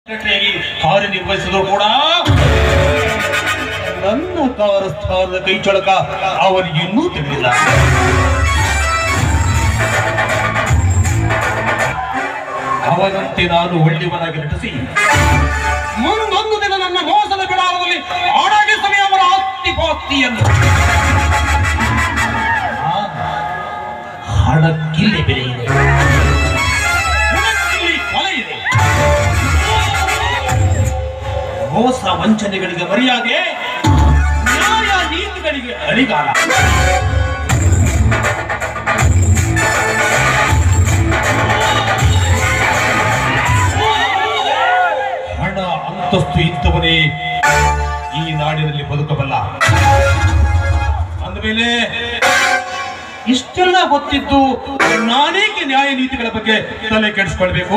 ಸೆಕ್ರೆಟರಿಯಾಗಿ ಕಾರ್ಯನಿರ್ವಹಿಸಿದ್ರು ಕೂಡ ನನ್ನ ಕಾರಸ್ಥಾನದ ಕೈ ಚಳಕ ಅವನಿಗೆ ಇನ್ನೂ ತಿಳಿದಿಲ್ಲ ಅವನಂತೆ ನಾನು ಒಳ್ಳೆಯವನಾಗಿ ನಟಿಸಿ ಮುಂದೊಂದು ದಿನ ನನ್ನ ಮೋಸದ ಬಿಡಾರದಲ್ಲಿ ಅಡಗಿಸುವೆ ಅವರ ಆಸ್ತಿ ಪಾಸ್ತಿಯನ್ನು ಆ, ಹಣಕ್ಕಿಲ್ಲಿ ಬೆಲೆ ಇದೆ ಹಣಕ್ಕಿಲ್ಲಿ ಕೊಲೆ ಇದೆ ಮೋಸ ವಂಚನೆಗಳಿಗೆ ಮರ್ಯಾದೆ ನ್ಯಾಯ ನೀತಿಗಳಿಗೆ ಅಡಿಗಾಲ ಹಣ ಅಂತಸ್ತು ಇದ್ದವನೇ ಈ ನಾಡಿನಲ್ಲಿ ಬದುಕಬಲ್ಲ ಅಂದಮೇಲೆ ಇಷ್ಟೆಲ್ಲ ಗೊತ್ತಿದ್ದು ನಾನೇಕೆ ನ್ಯಾಯ ನೀತಿಗಳ ಬಗ್ಗೆ ತಲೆ ಕೆಡಿಸ್ಕೊಳ್ಬೇಕು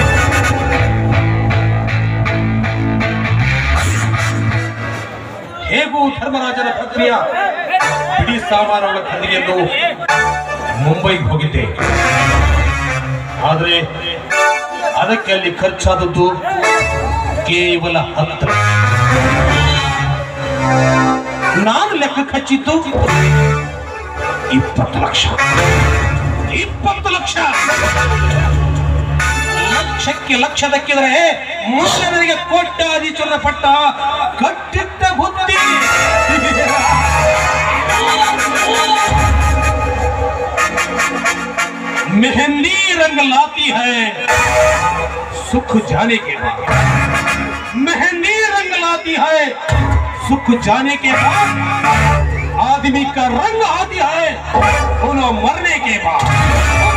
ಹೇಗೂ ಧರ್ಮರಾಜನ ಪತ್ನಿಯ ಬಿಡಿ ಸಾಮಾನುಗಳ ಖರೀದಿಯನ್ನು ಮುಂಬೈಗೆ ಹೋಗಿದ್ದೆ ಆದರೆ ಅದಕ್ಕೆ ಅಲ್ಲಿ ಖರ್ಚಾದದ್ದು ಕೇವಲ ಹತ್ತು ನಾನು ಲೆಕ್ಕ ಹಚ್ಚಿದ್ದು ಇಪ್ಪತ್ತು ಲಕ್ಷ ಇಪ್ಪತ್ತು ಲಕ್ಷ ಲಕ್ಷಕ್ಕೆ ಲಕ್ಷ ದಕ್ಕಿದ್ರೆ ಮುಂದೆ ನನಗೆ ಕೋಟ್ಯಾಧೀಶ್ವರನ ಪಟ್ಟ ಕಟ್ಟಿಟ್ಟ ಬುದ್ಧಿ मेहंदी रंग लाती है सुख जाने के बाद मेहंदी रंग लाती है सुख जाने के बाद आदमी का रंग आती है दोनों मरने के बाद